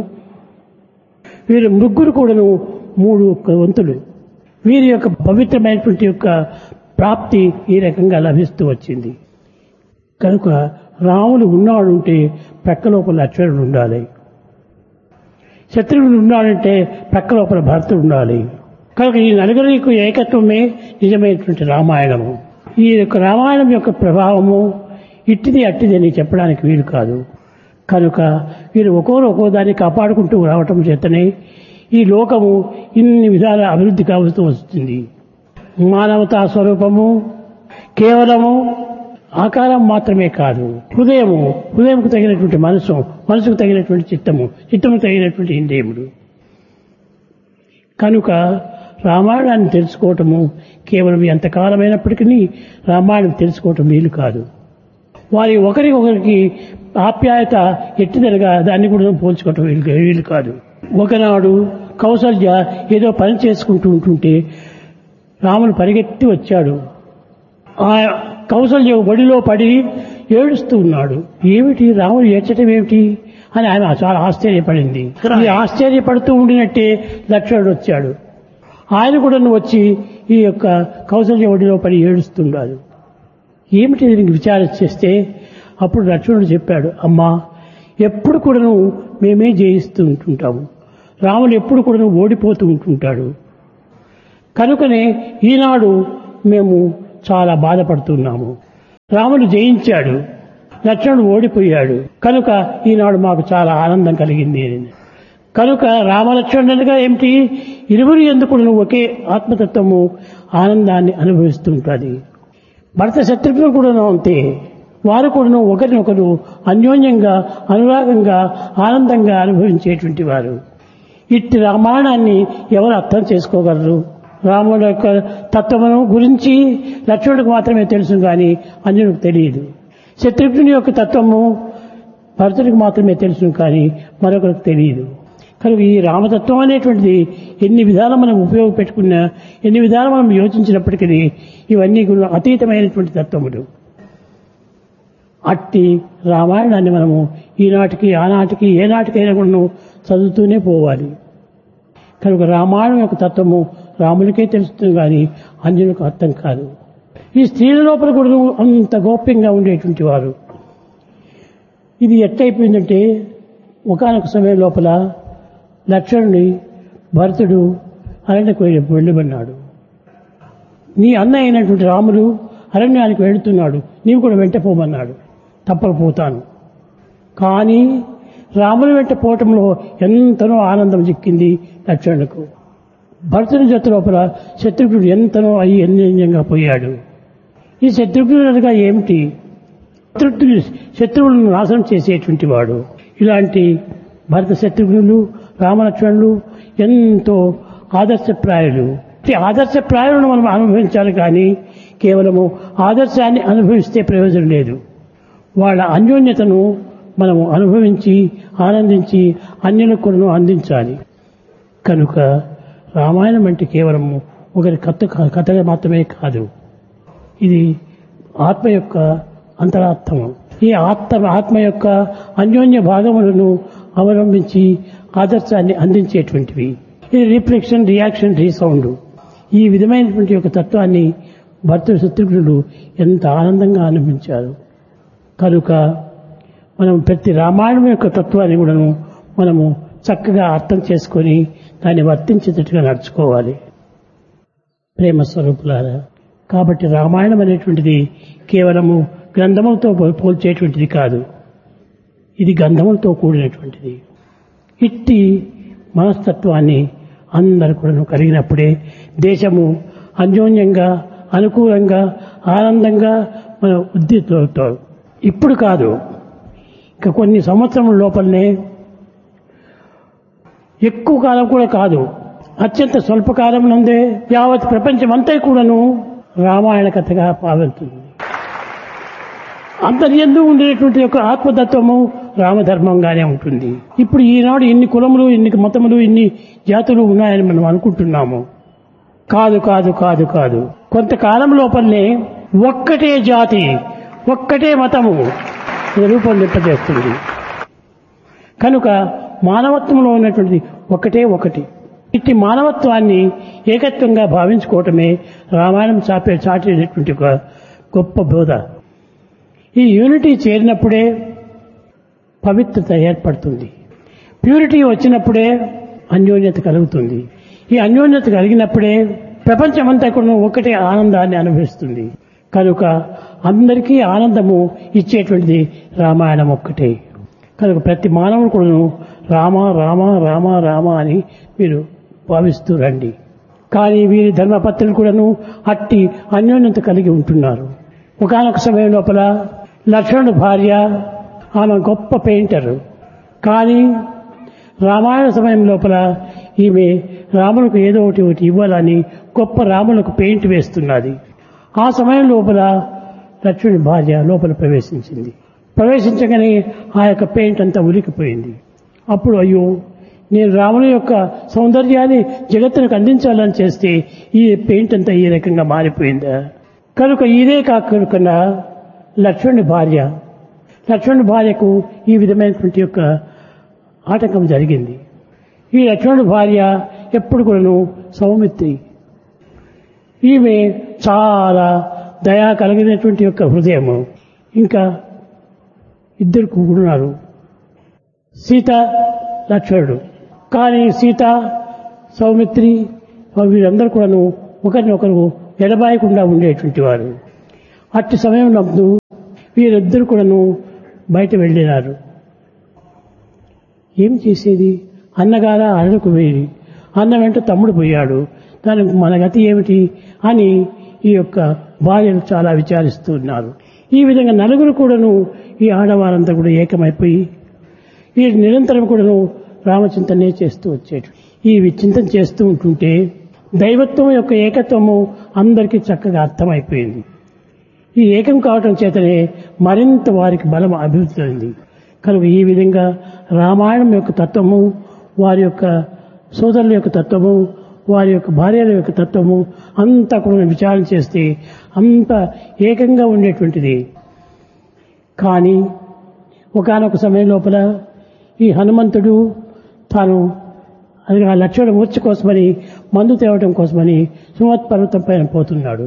వీరు ముగ్గురు కూడాను మూడు వంతులు వీరి యొక్క పవిత్రమైనటువంటి యొక్క ప్రాప్తి ఈ రకంగా లభిస్తూ వచ్చింది కనుక రాముడు ఉన్నాడుంటే ప్రక్క లోపల లక్ష్మణుడు ఉండాలి శత్రువుడు ఉన్నాడంటే ప్రక్క లోపల భరతుడు ఉండాలి కనుక ఈ నలుగురికి ఏకత్వమే నిజమైనటువంటి రామాయణము ఈ యొక్క రామాయణం యొక్క ప్రభావము ఇట్టిది అట్టిది అని చెప్పడానికి వీలు కాదు కనుక వీరు ఒక్కోరు ఒక్కో దాన్ని కాపాడుకుంటూ రావటం చేతనే ఈ లోకము ఇన్ని విధాల అభివృద్ధి కావస్తూ వస్తుంది మానవతా స్వరూపము కేవలము ఆకారం మాత్రమే కాదు హృదయము హృదయంకు తగినటువంటి మనసు మనసుకు తగినటువంటి చిత్తము చిత్తము తగినటువంటి ఇంద్రియములు కనుక రామాయణాన్ని తెలుసుకోవటము కేవలం ఎంతకాలమైనప్పటికీ రామాయణం తెలుసుకోవటం వీలు కాదు వారి ఒకరి ఒకరికి ఆప్యాయత ఎట్టిదనగా దాన్ని కూడా పోల్చుకోవటం వీలు వీలు కాదు ఒకనాడు కౌసల్య ఏదో పని చేసుకుంటూ ఉంటుంటే రాముడు పరిగెత్తి వచ్చాడు ఆ కౌసల్య ఒడిలో పడి ఏడుస్తూ ఉన్నాడు ఏమిటి రాముడు ఏడ్చటం ఏమిటి అని ఆయన చాలా ఆశ్చర్యపడింది ఈ ఆశ్చర్యపడుతూ ఉండినట్టే లక్ష్మణుడు వచ్చాడు ఆయన కూడా వచ్చి ఈ యొక్క కౌసల్య ఒడిలో పడి ఏడుస్తున్నాడు ఏమిటి దీనికి విచారణ చేస్తే అప్పుడు లక్ష్మణుడు చెప్పాడు అమ్మా ఎప్పుడు కూడాను మేమే జయిస్తూ ఉంటుంటాము రాముడు ఎప్పుడు కూడాను ఓడిపోతూ ఉంటుంటాడు కనుకనే ఈనాడు మేము చాలా బాధపడుతున్నాము రాముడు జయించాడు లక్ష్మణుడు ఓడిపోయాడు కనుక ఈనాడు మాకు చాలా ఆనందం కలిగింది అని కనుక రామలక్ష్మణులుగా ఏమిటి ఇరువురు ఎందుకు ఒకే ఆత్మతత్వము ఆనందాన్ని అనుభవిస్తుంటుంది భర్త శత్రుఘ్నులు కూడాను అంతే వారు కూడాను ఒకరినొకరు అన్యోన్యంగా అనురాగంగా ఆనందంగా అనుభవించేటువంటి వారు ఇట్టి రామాయణాన్ని ఎవరు అర్థం చేసుకోగలరు రాముడు యొక్క తత్వమును గురించి లక్ష్మణుడికి మాత్రమే తెలుసు కానీ అన్యుడికి తెలియదు శత్రుఘ్నుని యొక్క తత్వము భరతుడికి మాత్రమే తెలుసు కానీ మరొకరికి తెలియదు కనుక ఈ రామతత్వం అనేటువంటిది ఎన్ని విధాలు మనం ఉపయోగపెట్టుకున్నా ఎన్ని విధాలు మనం యోచించినప్పటికీ ఇవన్నీ కూడా అతీతమైనటువంటి తత్వములు అట్టి రామాయణాన్ని మనము ఈనాటికి ఆనాటికి ఏనాటికైనా కూడా చదువుతూనే పోవాలి కనుక రామాయణం యొక్క తత్వము రామునికే తెలుస్తుంది కానీ అంజనులకు అర్థం కాదు ఈ స్త్రీల లోపల కూడా అంత గోప్యంగా ఉండేటువంటి వారు ఇది ఎట్టయిపోయిందంటే ఒకనొక సమయం లోపల లక్ష్మణుని భరతుడు అరణ్యకు వెళ్ళమన్నాడు నీ అన్న అయినటువంటి రాముడు అరణ్యానికి వెళుతున్నాడు నీవు కూడా వెంట పోమన్నాడు తప్పకపోతాను కానీ రాముని వెంట పోవటంలో ఎంతనో ఆనందం చిక్కింది లక్ష్మణుకు భరతుని జత లోపల శత్రుఘ్నుడు ఎంతనో అయ్యి అన్యంగా పోయాడు ఈ శత్రుఘ్నుడు అనగా ఏమిటి శత్రుఘ్నుడు శత్రువులను నాశనం చేసేటువంటి వాడు ఇలాంటి భరత శత్రుఘ్నులు రామలక్ష్మణులు ఎంతో ఆదర్శప్రాయులు ఈ ఆదర్శప్రాయులను మనం అనుభవించాలి కానీ కేవలము ఆదర్శాన్ని అనుభవిస్తే ప్రయోజనం లేదు వాళ్ళ అన్యోన్యతను మనము అనుభవించి ఆనందించి అన్యులకు కూడా అందించాలి కనుక రామాయణం అంటే కేవలము ఒకరి కథ కథగా మాత్రమే కాదు ఇది ఆత్మ యొక్క అంతరాత్మం ఈ ఆత్మ ఆత్మ యొక్క అన్యోన్య భాగములను అవలంబించి ఆదర్శాన్ని అందించేటువంటివి ఇది రిఫ్లెక్షన్ రియాక్షన్ రీసౌండ్ ఈ విధమైనటువంటి యొక్క తత్వాన్ని భర్త శత్రుఘ్నుడు ఎంత ఆనందంగా అనుభవించారు కనుక మనం ప్రతి రామాయణం యొక్క తత్వాన్ని కూడాను మనము చక్కగా అర్థం చేసుకొని దాన్ని వర్తించేటట్టుగా నడుచుకోవాలి ప్రేమ స్వరూపులారా కాబట్టి రామాయణం అనేటువంటిది కేవలము గ్రంథములతో పోల్చేటువంటిది కాదు ఇది గంధములతో కూడినటువంటిది ఇట్టి మనస్తత్వాన్ని అందరు కూడా కలిగినప్పుడే దేశము అన్యోన్యంగా అనుకూలంగా ఆనందంగా మన ఉద్దితో ఇప్పుడు కాదు ఇక కొన్ని సంవత్సరముల లోపలనే ఎక్కువ కాలం కూడా కాదు అత్యంత స్వల్పకాలం నందే యావత్ ప్రపంచమంతా కూడాను రామాయణ కథగా పాల్గొంటుంది అంతని ఎందు ఉండేటువంటి యొక్క ఆత్మతత్వము రామధర్మంగానే ఉంటుంది ఇప్పుడు ఈనాడు ఇన్ని కులములు ఇన్ని మతములు ఇన్ని జాతులు ఉన్నాయని మనం అనుకుంటున్నాము కాదు కాదు కాదు కాదు కొంతకాలం లోపలనే ఒక్కటే జాతి ఒక్కటే మతము రూపొందింపజేస్తుంది కనుక మానవత్వంలో ఉన్నటువంటి ఒకటే ఒకటి ఇట్టి మానవత్వాన్ని ఏకత్వంగా భావించుకోవటమే రామాయణం చాపే చాటేటటువంటి ఒక గొప్ప బోధ ఈ యూనిటీ చేరినప్పుడే పవిత్రత ఏర్పడుతుంది ప్యూరిటీ వచ్చినప్పుడే అన్యోన్యత కలుగుతుంది ఈ అన్యోన్యత కలిగినప్పుడే ప్రపంచమంతా కూడా ఒకటే ఆనందాన్ని అనుభవిస్తుంది కనుక అందరికీ ఆనందము ఇచ్చేటువంటిది రామాయణం ఒక్కటే కనుక ప్రతి మానవుడు కూడాను రామ రామ రామ రామ అని మీరు భావిస్తూ రండి కానీ వీరి ధర్మపత్రులు కూడాను అట్టి అన్యోన్యత కలిగి ఉంటున్నారు ఒకనొక సమయం లోపల లక్ష్మణుడు భార్య ఆమె గొప్ప పెయింటర్ కానీ రామాయణ సమయం లోపల ఈమె రాములకు ఏదో ఒకటి ఒకటి ఇవ్వాలని గొప్ప రాములకు పెయింట్ వేస్తున్నది ఆ సమయం లోపల లక్ష్మణుడి భార్య లోపల ప్రవేశించింది ప్రవేశించగానే ఆ యొక్క పెయింట్ అంతా ఉలికిపోయింది అప్పుడు అయ్యో నేను రాముని యొక్క సౌందర్యాన్ని జగత్తునికి అందించాలని చేస్తే ఈ పెయింట్ అంతా ఈ రకంగా మారిపోయిందా కనుక ఇదే కాకుండా లక్ష్మణుడి భార్య లక్ష్మణుడి భార్యకు ఈ విధమైనటువంటి యొక్క ఆటంకం జరిగింది ఈ లక్ష్మణుడి భార్య ఎప్పుడు కూడాను సౌమిత్రి ఈమె చాలా దయా కలిగినటువంటి యొక్క హృదయము ఇంకా ఇద్దరు కూడున్నారు సీత లక్ష్మణుడు కానీ సీత సౌమిత్రి వీరందరూ కూడాను ఒకరినొకరు ఎడబాయకుండా ఉండేటువంటి వారు అట్టి సమయంలో వీరిద్దరు కూడాను బయట వెళ్ళినారు ఏం చేసేది అన్నగారా అడలకు వేడి అన్న వెంట తమ్ముడు పోయాడు దానికి మన గతి ఏమిటి అని ఈ యొక్క భార్యలు చాలా విచారిస్తూ ఉన్నారు ఈ విధంగా నలుగురు కూడాను ఈ ఆడవారంతా కూడా ఏకమైపోయి ఈ నిరంతరం కూడాను రామచింతనే చేస్తూ వచ్చేటు ఈ చింతన చేస్తూ ఉంటుంటే దైవత్వం యొక్క ఏకత్వము అందరికీ చక్కగా అర్థమైపోయింది ఈ ఏకం కావటం చేతనే మరింత వారికి బలం అభివృద్ధి అయింది కనుక ఈ విధంగా రామాయణం యొక్క తత్వము వారి యొక్క సోదరుల యొక్క తత్వము వారి యొక్క భార్యల యొక్క తత్వము అంతా కూడా విచారణ చేస్తే అంత ఏకంగా ఉండేటువంటిది కానీ ఒకనొక సమయం లోపల ఈ హనుమంతుడు తాను అది ఆ లక్ష్మణ మూర్చి కోసమని మందు తేవటం కోసమని సుమత్ పర్వతం పైన పోతున్నాడు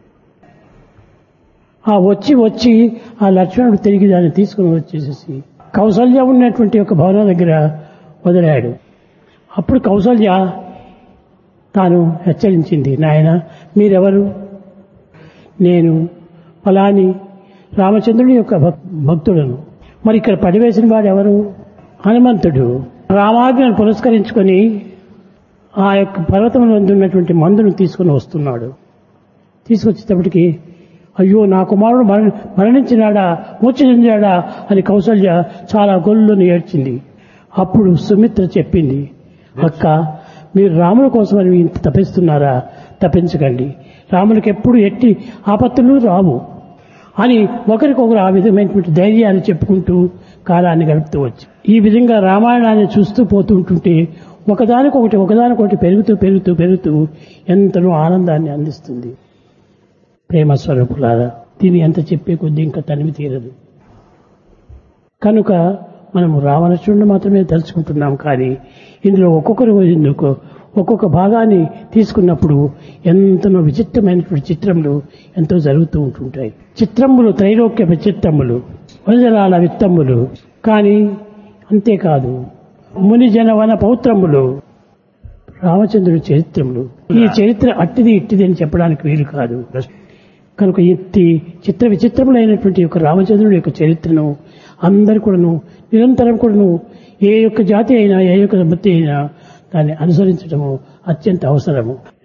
ఆ వచ్చి వచ్చి ఆ లక్ష్మణుడు తిరిగి దాన్ని తీసుకుని వచ్చేసేసి కౌసల్య ఉన్నటువంటి ఒక భవనం దగ్గర వదిలాడు అప్పుడు కౌసల్య తాను హెచ్చరించింది నాయన మీరెవరు నేను ఫలాని రామచంద్రుడి యొక్క భక్- భక్తుడను మరి ఇక్కడ పడివేసిన వాడు ఎవరు హనుమంతుడు రామాజ్ఞను పురస్కరించుకొని ఆ యొక్క పర్వతంలో ఉన్నటువంటి మందును తీసుకుని వస్తున్నాడు తీసుకొచ్చేటప్పటికి అయ్యో నా కుమారుడు మరణ మరణించినాడా మూర్ఛ చెందాడా అని కౌసల్య చాలా గొల్లుని ఏడ్చింది అప్పుడు సుమిత్ర చెప్పింది అక్క మీరు రాముల కోసమని ఇంత తప్పిస్తున్నారా తప్పించకండి రామునికి ఎప్పుడు ఎట్టి ఆపత్తులు రావు అని ఒకరికొకరు ఆ విధమైనటువంటి ధైర్యాన్ని చెప్పుకుంటూ కాలాన్ని గడుపుతూ వచ్చి ఈ విధంగా రామాయణాన్ని చూస్తూ పోతుంటుంటే ఒకదానికొకటి ఒకదానికొకటి పెరుగుతూ పెరుగుతూ పెరుగుతూ ఎంతనో ఆనందాన్ని అందిస్తుంది ప్రేమ స్వరూపులారా దీని ఎంత చెప్పే కొద్దీ ఇంకా తనివి తీరదు కనుక మనము రావణాసురుడిని మాత్రమే తలుచుకుంటున్నాం కానీ ఇందులో ఒక్కొక్కరు ఎందుకు ఒక్కొక్క భాగాన్ని తీసుకున్నప్పుడు ఎంతనో విచిత్రమైనటువంటి చిత్రములు ఎంతో జరుగుతూ ఉంటుంటాయి చిత్రములు త్రైలోక్య విచిత్రములు వనజలాల విత్తములు కానీ అంతేకాదు మునిజన వన పౌత్రములు రామచంద్రుడి చరిత్రములు ఈ చరిత్ర అట్టిది ఇట్టిది అని చెప్పడానికి వీలు కాదు కనుక ఇట్టి చిత్ర విచిత్రములైనటువంటి యొక్క రామచంద్రుడి యొక్క చరిత్రను అందరు కూడాను నిరంతరం కూడాను ఏ యొక్క జాతి అయినా ఏ యొక్క బతి అయినా దాన్ని అనుసరించడము అత్యంత అవసరము